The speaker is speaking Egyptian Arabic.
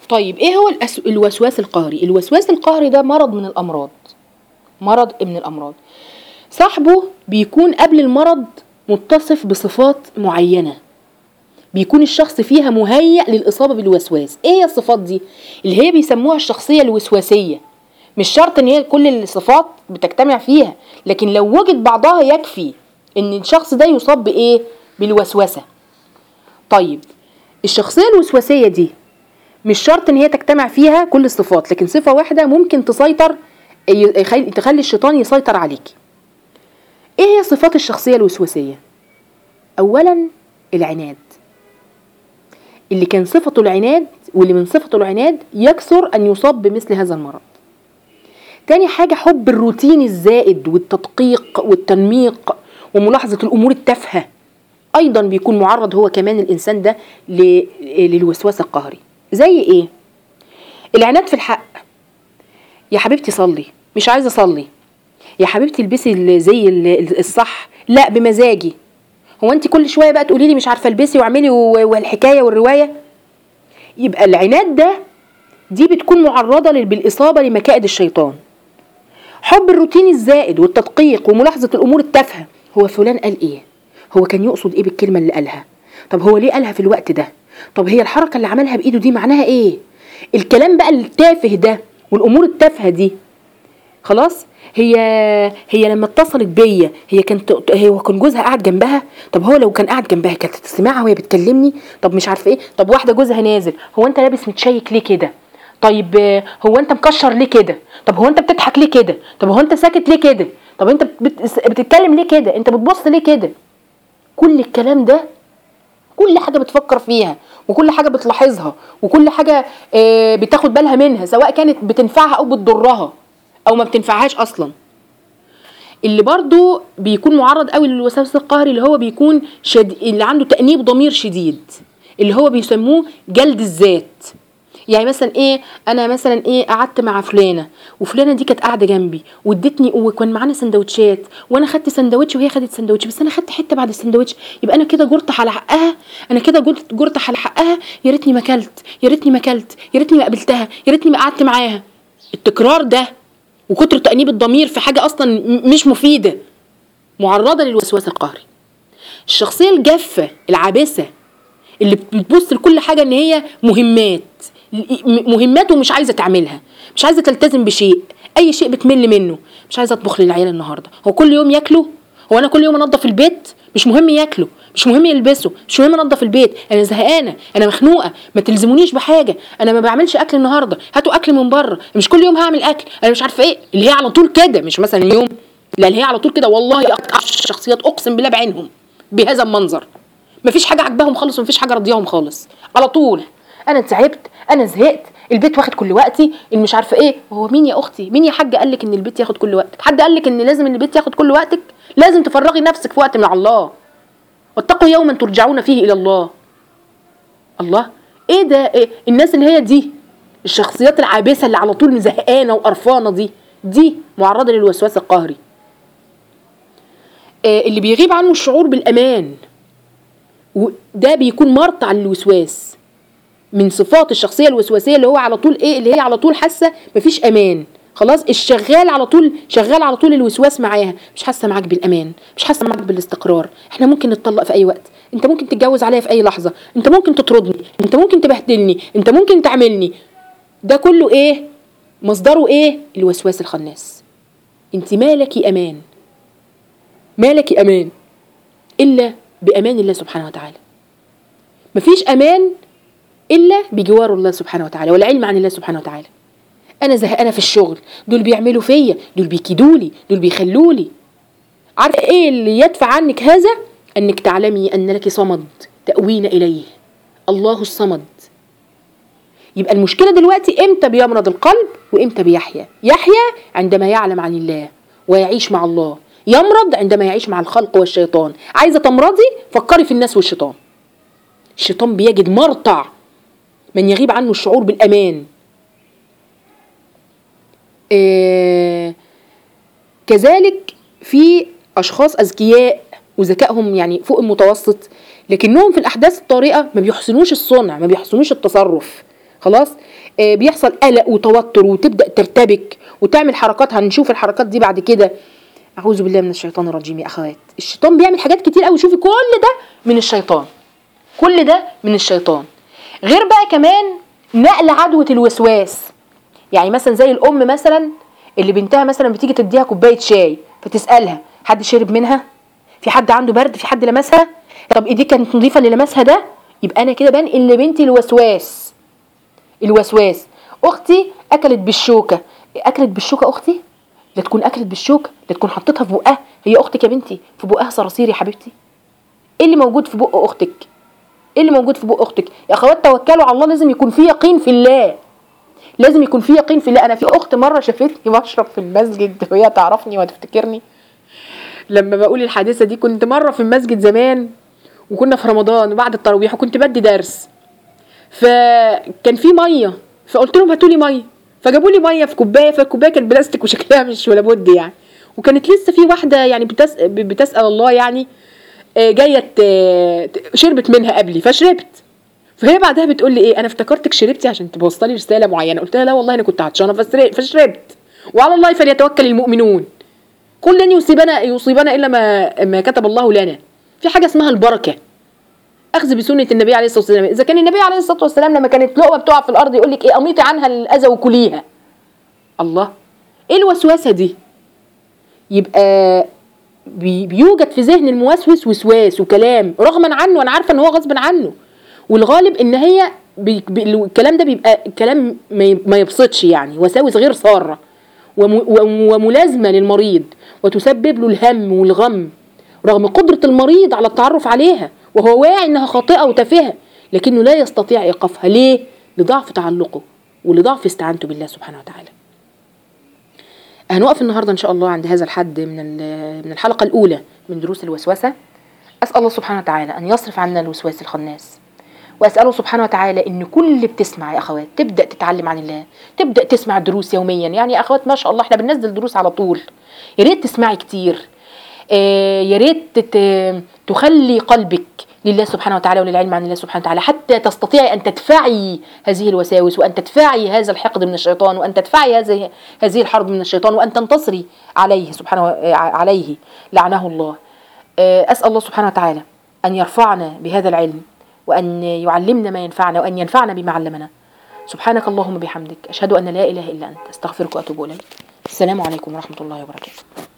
طيب ايه هو الأس... الوسواس القهري الوسواس القهري ده مرض من الامراض مرض من الامراض صاحبه بيكون قبل المرض متصف بصفات معينه بيكون الشخص فيها مهيأ للإصابة بالوسواس إيه هي الصفات دي؟ اللي هي بيسموها الشخصية الوسواسية مش شرط إن هي كل الصفات بتجتمع فيها لكن لو وجد بعضها يكفي إن الشخص ده يصاب بإيه؟ بالوسوسة طيب الشخصية الوسواسية دي مش شرط إن هي تجتمع فيها كل الصفات لكن صفة واحدة ممكن تسيطر يخلي- تخلي الشيطان يسيطر عليك إيه هي صفات الشخصية الوسواسية؟ أولا العناد اللي كان صفته العناد واللي من صفته العناد يكثر أن يصاب بمثل هذا المرض تاني حاجة حب الروتين الزائد والتدقيق والتنميق وملاحظة الأمور التافهة أيضا بيكون معرض هو كمان الإنسان ده ل- للوسواس القهري زي إيه؟ العناد في الحق يا حبيبتي صلي مش عايزة أصلي يا حبيبتي البسي ال- زي ال- الصح لا بمزاجي هو انت كل شويه بقى تقولي لي مش عارفه البسي واعملي و- والحكايه والروايه يبقى العناد ده دي بتكون معرضه لل- بالاصابه لمكائد الشيطان حب الروتين الزائد والتدقيق وملاحظه الامور التافهه هو فلان قال ايه هو كان يقصد ايه بالكلمه اللي قالها طب هو ليه قالها في الوقت ده طب هي الحركه اللي عملها بايده دي معناها ايه الكلام بقى التافه ده والامور التافهه دي خلاص هي هي لما اتصلت بيا هي كانت هو كان جوزها قاعد جنبها طب هو لو كان قاعد جنبها كانت تسمعها وهي بتكلمني طب مش عارفه ايه طب واحده جوزها نازل هو انت لابس متشيك ليه كده طيب آه، هو انت مكشر ليه كده طب هو انت بتضحك ليه كده طب هو انت ساكت ليه كده طب انت بت- بتتكلم ليه كده انت بتبص ليه كده كل الكلام ده كل حاجه بتفكر فيها وكل حاجه بتلاحظها وكل حاجه آه، بتاخد بالها منها سواء كانت بتنفعها او بتضرها او ما بتنفعهاش اصلا اللي برضو بيكون معرض قوي للوسواس القهري اللي هو بيكون شد... اللي عنده تأنيب ضمير شديد اللي هو بيسموه جلد الذات يعني مثلا ايه انا مثلا ايه قعدت مع فلانه وفلانه دي كانت قاعده جنبي وادتني وكان معانا سندوتشات وانا خدت سندوتش وهي خدت سندوتش بس انا خدت حته بعد السندوتش يبقى انا كده جرت على حقها انا كده جرت جرت على حقها يا ريتني ما اكلت يا ريتني ما اكلت يا ريتني ما قابلتها يا ريتني ما قعدت معاها التكرار ده وكتر تأنيب الضمير في حاجة أصلا م- مش مفيدة معرضة للوسواس القهري الشخصية الجافة العابسة اللي بتبص لكل حاجة إن هي مهمات م- مهمات ومش عايزة تعملها مش عايزة تلتزم بشيء أي شيء بتمل منه مش عايزة أطبخ للعيال النهاردة هو كل يوم ياكلوا هو أنا كل يوم أنظف البيت مش مهم ياكلوا مش مهم يلبسوا مش مهم انضف البيت انا زهقانه انا مخنوقه ما تلزمونيش بحاجه انا ما بعملش اكل النهارده هاتوا اكل من بره مش كل يوم هعمل اكل انا مش عارفه ايه اللي هي على طول كده مش مثلا يوم لا اللي هي على طول كده والله اكتر الشخصيات اقسم بالله بعينهم بهذا المنظر مفيش حاجه عجباهم خالص ومفيش حاجه راضياهم خالص على طول انا تعبت انا زهقت البيت واخد كل وقتي اللي مش عارفه ايه هو مين يا اختي مين يا حاجه قال لك ان البيت ياخد كل وقتك حد قال لك ان لازم ان البيت ياخد كل وقتك لازم تفرغي نفسك في وقت مع الله واتقوا يوما ترجعون فيه الى الله الله ايه ده إيه؟ الناس اللي هي دي الشخصيات العابسه اللي على طول زهقانه وقرفانه دي دي معرضه للوسواس القهري آه اللي بيغيب عنه الشعور بالامان وده بيكون مرتع للوسواس من صفات الشخصيه الوسواسيه اللي هو على طول ايه اللي هي على طول حاسه مفيش امان خلاص الشغال على طول شغال على طول الوسواس معاها مش حاسه معاك بالامان مش حاسه معاك بالاستقرار احنا ممكن نتطلق في اي وقت انت ممكن تتجوز عليا في اي لحظه انت ممكن تطردني انت ممكن تبهدلني انت ممكن تعملني ده كله ايه مصدره ايه الوسواس الخناس انت مالك امان مالك امان الا بامان الله سبحانه وتعالى مفيش امان الا بجوار الله سبحانه وتعالى والعلم عن الله سبحانه وتعالى انا زهقانه في الشغل دول بيعملوا فيا دول بيكيدولي دول بيخلولي عارفه ايه اللي يدفع عنك هذا انك تعلمي ان لك صمد تأوين اليه الله الصمد يبقى المشكله دلوقتي امتى بيمرض القلب وامتى بيحيا يحيا عندما يعلم عن الله ويعيش مع الله يمرض عندما يعيش مع الخلق والشيطان عايزه تمرضي فكري في الناس والشيطان الشيطان بيجد مرتع من يغيب عنه الشعور بالامان آه كذلك في اشخاص اذكياء وذكائهم يعني فوق المتوسط لكنهم في الاحداث الطارئه ما بيحسنوش الصنع ما بيحسنوش التصرف خلاص آه بيحصل قلق وتوتر وتبدا ترتبك وتعمل حركات هنشوف الحركات دي بعد كده اعوذ بالله من الشيطان الرجيم يا اخوات الشيطان بيعمل حاجات كتير قوي شوفي كل ده من الشيطان كل ده من الشيطان غير بقى كمان نقل عدوة الوسواس يعني مثلا زي الام مثلا اللي بنتها مثلا بتيجي تديها كوبايه شاي فتسالها حد شرب منها في حد عنده برد في حد لمسها طب ايديه كانت نظيفه اللي لمسها ده يبقى انا كده بنقل لبنتي الوسواس الوسواس اختي اكلت بالشوكه اكلت بالشوكه اختي لا تكون اكلت بالشوكه لا تكون حطيتها في بقها هي اختك يا بنتي في بقها صراصير يا حبيبتي ايه اللي موجود في بق اختك ايه اللي موجود في بق اختك يا اخوات توكلوا على الله لازم يكون في يقين في الله لازم يكون في يقين في الله انا في اخت مره شافتني بشرب في المسجد وهي تعرفني وتفتكرني لما بقول الحادثه دي كنت مره في المسجد زمان وكنا في رمضان وبعد التراويح وكنت بدي درس فكان في ميه فقلت لهم هاتوا لي ميه فجابوا لي ميه في كوبايه فالكوبايه كانت بلاستيك وشكلها مش ولا بد يعني وكانت لسه في واحده يعني بتس... بتسال الله يعني آه، جايه ت- ت- شربت منها قبلي فشربت فهي بعدها بتقول لي ايه انا افتكرتك شربتي عشان توصلي رساله معينه قلت لها لا والله انا كنت عطشانه فسر- فشربت وعلى الله فليتوكل المؤمنون قل لن يصيبنا يصيبنا الا ما ما كتب الله لنا في حاجه اسمها البركه اخذ بسنه النبي عليه الصلاه والسلام اذا كان النبي عليه الصلاه والسلام لما كانت لقمه بتقع في الارض يقول لك ايه اميطي عنها الاذى وكليها الله ايه الوسوسه دي يبقى بي بيوجد في ذهن الموسوس وسواس وكلام رغما عنه انا عارفه ان هو غصب عنه والغالب ان هي بي بي الكلام ده بيبقى كلام ما ي- ما يبسطش يعني وساوس غير ساره وم- وم- وملازمه للمريض وتسبب له الهم والغم رغم قدره المريض على التعرف عليها وهو واعي انها خاطئه وتافهه لكنه لا يستطيع ايقافها ليه؟ لضعف تعلقه ولضعف استعانته بالله سبحانه وتعالى. هنوقف النهارده ان شاء الله عند هذا الحد من ال- من الحلقه الاولى من دروس الوسوسه. اسال الله سبحانه وتعالى ان يصرف عنا الوسواس الخناس. واساله سبحانه وتعالى ان كل اللي بتسمع يا اخوات تبدا تتعلم عن الله تبدا تسمع دروس يوميا يعني يا اخوات ما شاء الله احنا بننزل دروس على طول يا ريت تسمعي كتير آه، يا ريت تت- تخلي قلبك لله سبحانه وتعالى وللعلم عن الله سبحانه وتعالى حتى تستطيعي ان تدفعي هذه الوساوس وان تدفعي هذا الحقد من الشيطان وان تدفعي هذه هذه الحرب من الشيطان وان تنتصري عليه سبحانه و- آه، عليه لعنه الله آه، اسال الله سبحانه وتعالى ان يرفعنا بهذا العلم وان يعلمنا ما ينفعنا وان ينفعنا بما علمنا سبحانك اللهم بحمدك اشهد ان لا اله الا انت استغفرك واتوب اليك السلام عليكم ورحمه الله وبركاته